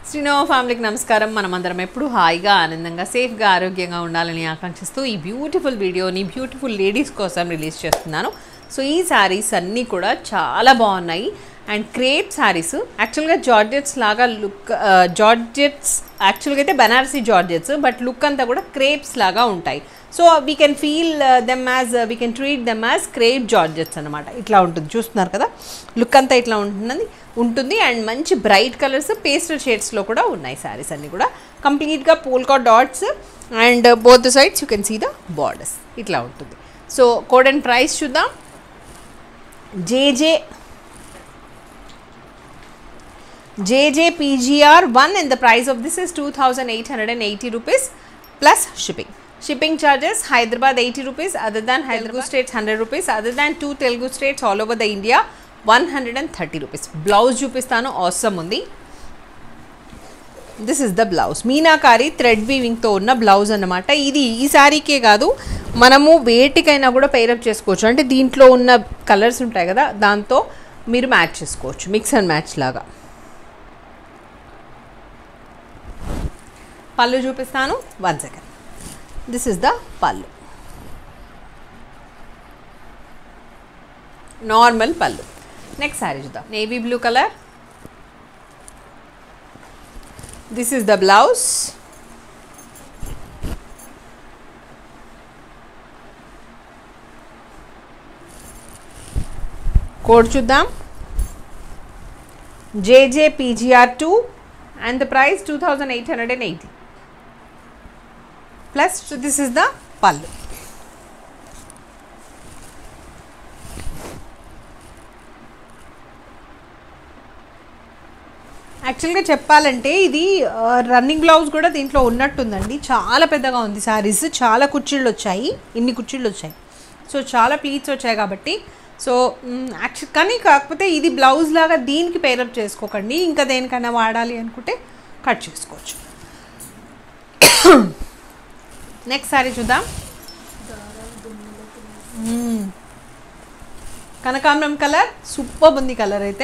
శ్రీనవ ఫ్యామిలీకి నమస్కారం మనమందరం ఎప్పుడు హాయిగా ఆనందంగా సేఫ్గా ఆరోగ్యంగా ఉండాలని ఆకాంక్షిస్తూ ఈ బ్యూటిఫుల్ వీడియోని బ్యూటిఫుల్ లేడీస్ కోసం రిలీజ్ చేస్తున్నాను సో ఈ శారీస్ అన్నీ కూడా చాలా బాగున్నాయి అండ్ క్రేప్ శారీస్ యాక్చువల్గా జార్జెట్స్ లాగా లుక్ జార్జెట్స్ యాక్చువల్గా అయితే బనారసీ జార్జెట్స్ బట్ లుక్ అంతా కూడా క్రేప్స్ లాగా ఉంటాయి so we can feel them as we can treat them as crepe georgettes అనమాట ఇట్లా ఉంటుంది చూస్తున్నారు కదా లుక్ అంతా ఇట్లా ఉంటున్నది ఉంటుంది అండ్ మంచి బ్రైట్ కలర్స్ పేస్టల్ షేడ్స్లో కూడా ఉన్నాయి శారీస్ అన్నీ కూడా కంప్లీట్గా polka dots and both sides you can see the borders ఇట్లా ఉంటుంది సో కోడ్ అండ్ ప్రైస్ చూద్దాం J J JJPGR 1 and the price of this is 2880 rupees plus shipping. Shipping charges Hyderabad 80 rupees other than Telugu states 100 rupees other than two Telugu states all over the India 130 rupees. Blouse చూపిస్తాను awesome ఉంది this is the blouse meenakari thread వీవింగ్తో ఉన్న blouse అన్నమాట ఇది ఈ శారీకే కాదు మనము వేటికైనా కూడా పేరప్ చేసుకోవచ్చు అంటే దీంట్లో ఉన్న కలర్స్ ఉంటాయి కదా దాంతో మీరు మ్యాచ్ చేసుకోవచ్చు మిక్స్ అండ్ మ్యాచ్ లాగా పళ్ళు చూపిస్తాను one second this is the pallu normal pallu next sari చూద్దాం navy blue colour this is the blouse code చూద్దాం J J P G R two and the price 2880 plus so this is the pallu యాక్చువల్గా చెప్పాలంటే ఇది రన్నింగ్ బ్లౌజ్ కూడా దీంట్లో ఉన్నట్టుందండి చాలా పెద్దగా ఉంది శారీస్ చాలా కుర్చీళ్ళు వచ్చాయి ఇన్ని కుర్చీళ్ళు వచ్చాయి సో చాలా ప్లీట్స్ వచ్చాయి కాబట్టి సో యాక్చువల్ కానీ కాకపోతే ఇది బ్లౌజ్ లాగా దీనికి పేరప్ చేసుకోకండి ఇంకా దేనికైనా వాడాలి అనుకుంటే కట్ చేసుకోవచ్చు నెక్స్ట్ సారీ చూద్దాం మ్మ్. కనకాంబరం కలర్ సూపర్ ఉంది కలర్ అయితే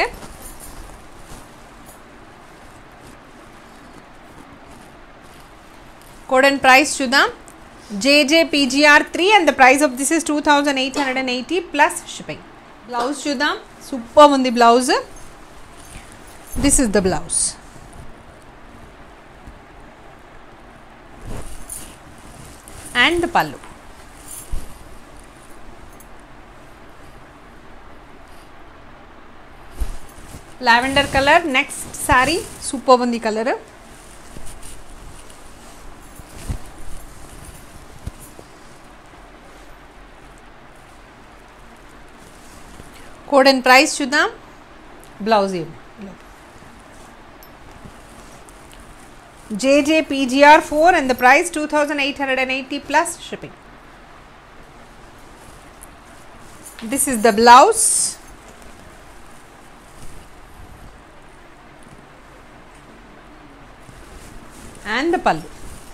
కోడ్ అండ్ ప్రైస్ చూద్దాం J J P G R three and the price of this is two thousand eight hundred and eighty plus shipping blouse చూద్దాం సూపర్ ఉంది blouse this is the blouse and pallu lavender colour next sari super ఉంది colour code and price చూద్దాం blouse JJPGR 4 and the price 2880 plus shipping. This is the blouse. And the pallu.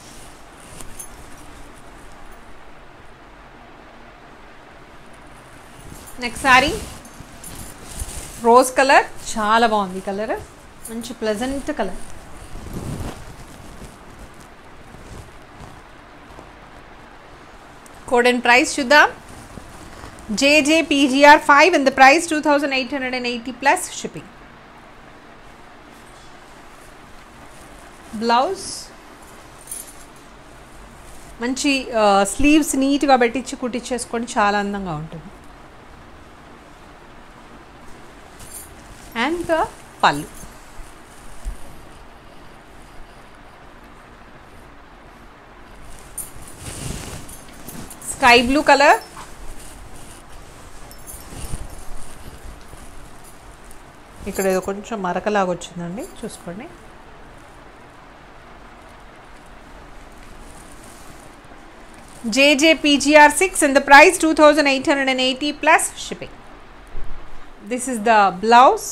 Next sari rose colour చాలా బాగుంది colour మంచి pleasant colour code and price చూద్దాం J J P G R five and the price two thousand eight hundred and eighty plus shipping blouse మంచి sleeves నీట్గా పెట్టించి కుట్టించేసుకొని చాలా అందంగా ఉంటుంది and the pallu sky blue colour ఇక్కడ ఏదో కొంచెం మరకలాగా వచ్చిందండి చూసుకోండి J J P G R six and the price two thousand eight hundred and eighty plus shipping this is the blouse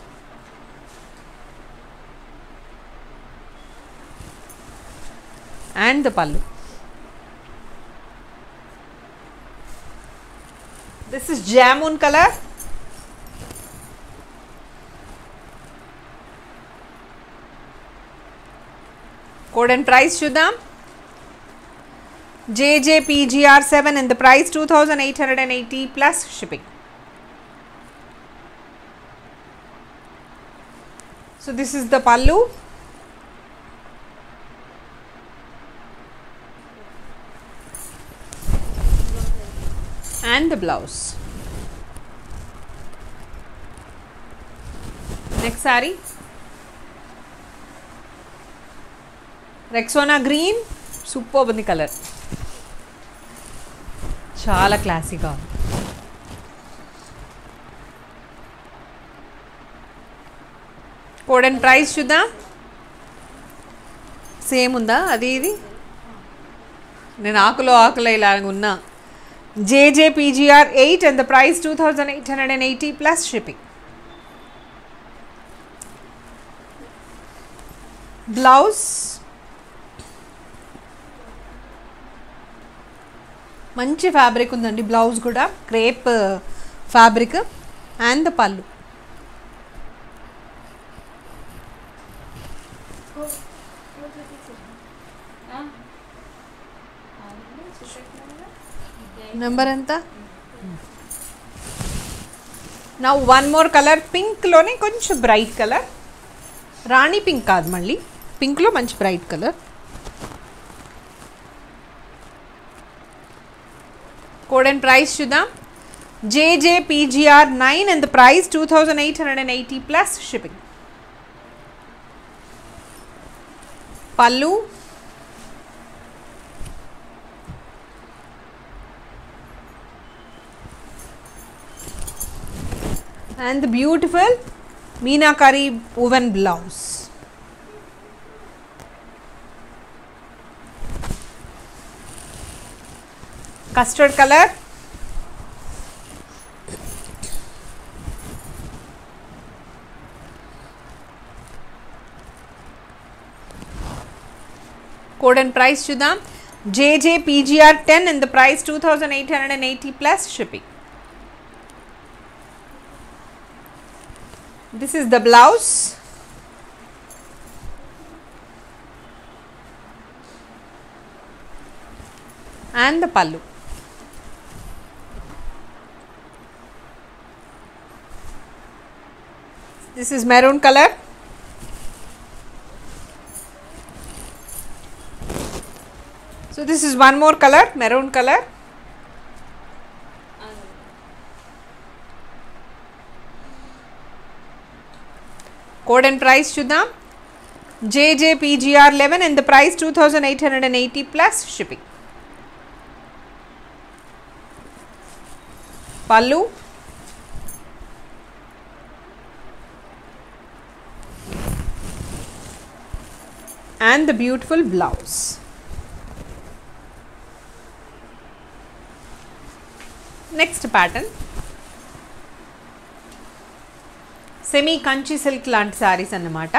and the pallu this is jamun colour code and price చూద్దాం J J P G R seven and the price two thousand eight hundred and eighty plus shipping so this is the pallu and the blouse. Next saree. Rexona green super ఉంది colour చాలా క్లాసీగా ఉంది code and price చూద్దాం same ఉందా అది ఇది నేను ఆకులో ఆకులో ఇలా ఉన్నా J J P G R eight and the price two thousand eight hundred and eighty plus shipping blouse మంచి ఫ్యాబ్రిక్ ఉందండి బ్లౌజ్ కూడా crepe fabric and the pallu number ఎంత నా వన్ మోర్ కలర్ పింక్లోనే కొంచెం బ్రైట్ కలర్ రాణి పింక్ కాదు మళ్ళీ పింక్లో మంచి bright colour code and price చూద్దాం J J P G R nine and the price two thousand eight hundred and eighty plus shipping pallu and the beautiful Meenakari woven blouse. Custard color. Code and price చూద్దాం JJPGR 10 and the price 2880 plus shipping. this is the blouse and the pallu this is maroon color so this is one more color maroon color code and price చూద్దాం J J P G R eleven and the price two thousand eight hundred and eighty plus shipping pallu and the beautiful blouse next pattern semi Kanchi silk లాంటి శారీస్ అన్నమాట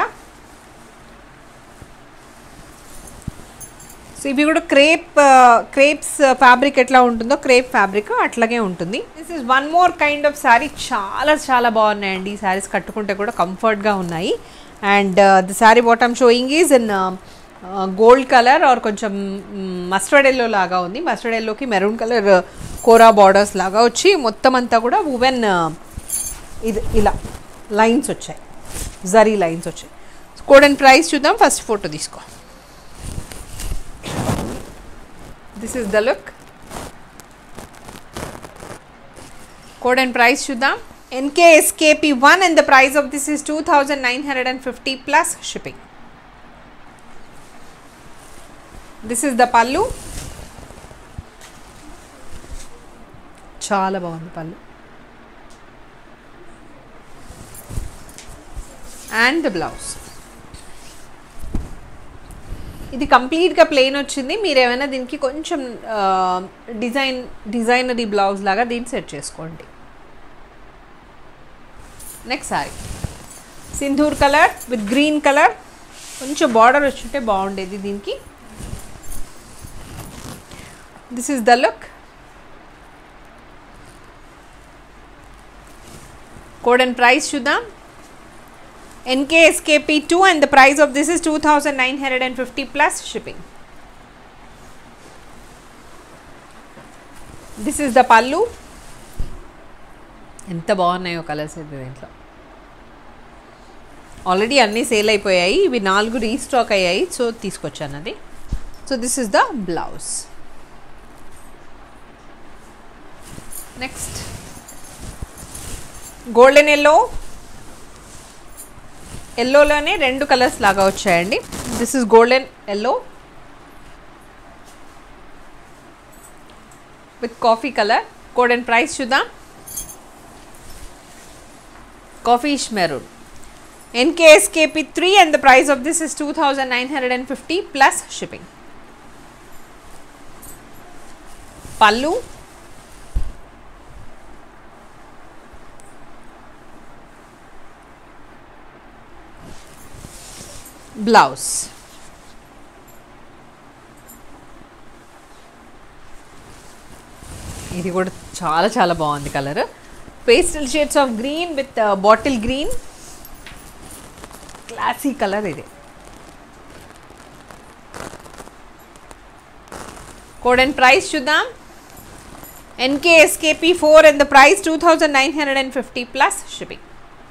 so ఇవి కూడా crepe crepes fabric ఎట్లా ఉంటుందో crepe fabric అట్లాగే ఉంటుంది this is one more kind of sari చాలా చాలా బాగున్నాయండి ఈ శారీస్ కట్టుకుంటే కూడా కంఫర్ట్గా ఉన్నాయి and the sari bottom showing is in gold colour or కొంచెం మస్టర్డ్ ఎల్లో లాగా ఉంది మస్టర్డ్ ఎల్లోకి మెరూన్ కలర్ కోరా బార్డర్స్ లాగా వచ్చి మొత్తం అంతా కూడా ఉవెన్ ఇది ఇలా లైన్స్ వచ్చాయి జరీ లైన్స్ వచ్చాయి కోడ్ అండ్ ప్రైస్ చూద్దాం ఫస్ట్ ఫోటో తీసుకో this is the look code and price చూద్దాం NKSKP one and the price of this is two thousand nine hundred and fifty plus shipping this is the pallu చాలా బాగుంది పళ్ళు and the blouse ఇది కంప్లీట్గా plain వచ్చింది మీరు ఏమైనా దీనికి కొంచెం డిజైన్ డిజైనరీ బ్లౌజ్ లాగా దీన్ని సెట్ చేసుకోండి next sari sindoor colour with green colour కొంచెం బార్డర్ వచ్చుంటే బాగుండేది దీనికి this is the look code and price చూద్దాం NKSKP2 and the price of this is 2950 plus shipping. This is the pallu ఎంత బాగున్నాయో కలర్స్ అయితే దీంట్లో ఆల్రెడీ అన్నీ సేల్ అయిపోయాయి ఇవి నాలుగు రీస్టాక్ అయ్యాయి సో తీసుకొచ్చాను అది so this is the blouse next golden yellow ఎల్లోలోనే రెండు కలర్స్ లాగా వచ్చాయండి this is golden yellow with coffee colour code and price చూద్దాం coffeeish maroon NKSKP three and the price of this is two thousand nine hundred and fifty plus shipping pallu blouse ఇది కూడా చాలా చాలా బాగుంది colour pastel shades of green with bottle green classy colour ఇది code and price చూద్దాం NKSKP four and the price two thousand nine hundred and fifty plus shipping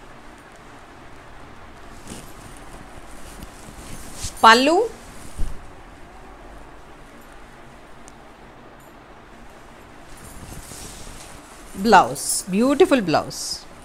pallu blouse beautiful blouse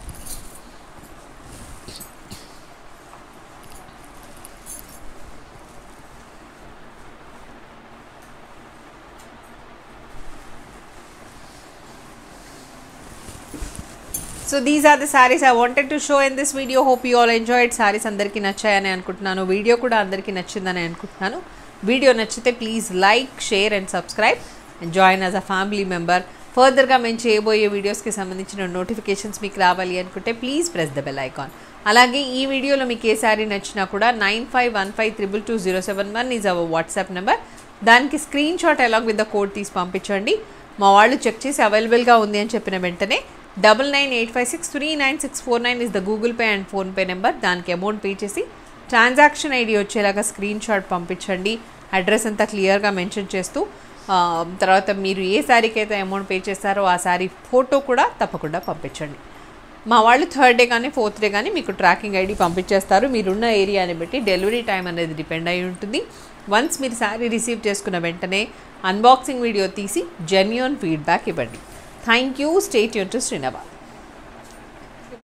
so these are the saris I wanted to show in this video hope you all enjoyed saris అందరికీ నచ్చాయని అనుకుంటున్నాను video కూడా అందరికీ నచ్చిందని అనుకుంటున్నాను video నచ్చితే please like share and subscribe and join as a family member ఫర్దర్గా మేము చేయబోయే వీడియోస్కి సంబంధించిన నోటిఫికేషన్స్ మీకు రావాలి అనుకుంటే please press the bell icon అలాగే ఈ వీడియోలో మీకు ఏ శారీ నచ్చినా కూడా nine five one five triple two zero seven one is our WhatsApp number దానికి screenshot along with the code తీసి పంపించండి మా వాళ్ళు చెక్ చేసి అవైలబుల్గా ఉంది అని చెప్పిన వెంటనే double nine eight five six three nine six four nine is the Google Pay and PhonePe number దానికి అమౌంట్ పే చేసి ట్రాన్సాక్షన్ ఐడి వచ్చేలాగా స్క్రీన్ షాట్ పంపించండి అడ్రస్ అంతా క్లియర్గా మెన్షన్ చేస్తూ ఆ, తర్వాత మీరు ఏ శారీకి అయితే అమౌంట్ పే చేస్తారో ఆ శారీ ఫోటో కూడా తప్పకుండా పంపించండి మా వాళ్ళు థర్డ్ డే కానీ ఫోర్త్ డే కానీ మీకు ట్రాకింగ్ ఐడి పంపించేస్తారు మీరున్న ఏరియాని బట్టి డెలివరీ టైం అనేది డిపెండ్ అయి ఉంటుంది వన్స్ మీరు శారీ రిసీవ్ చేసుకున్న వెంటనే అన్బాక్సింగ్ వీడియో తీసి జెన్యున్ ఫీడ్బ్యాక్ ఇవ్వండి థ్యాంక్ యూ స్టేట్ యూన్ టు శ్రీనవాల్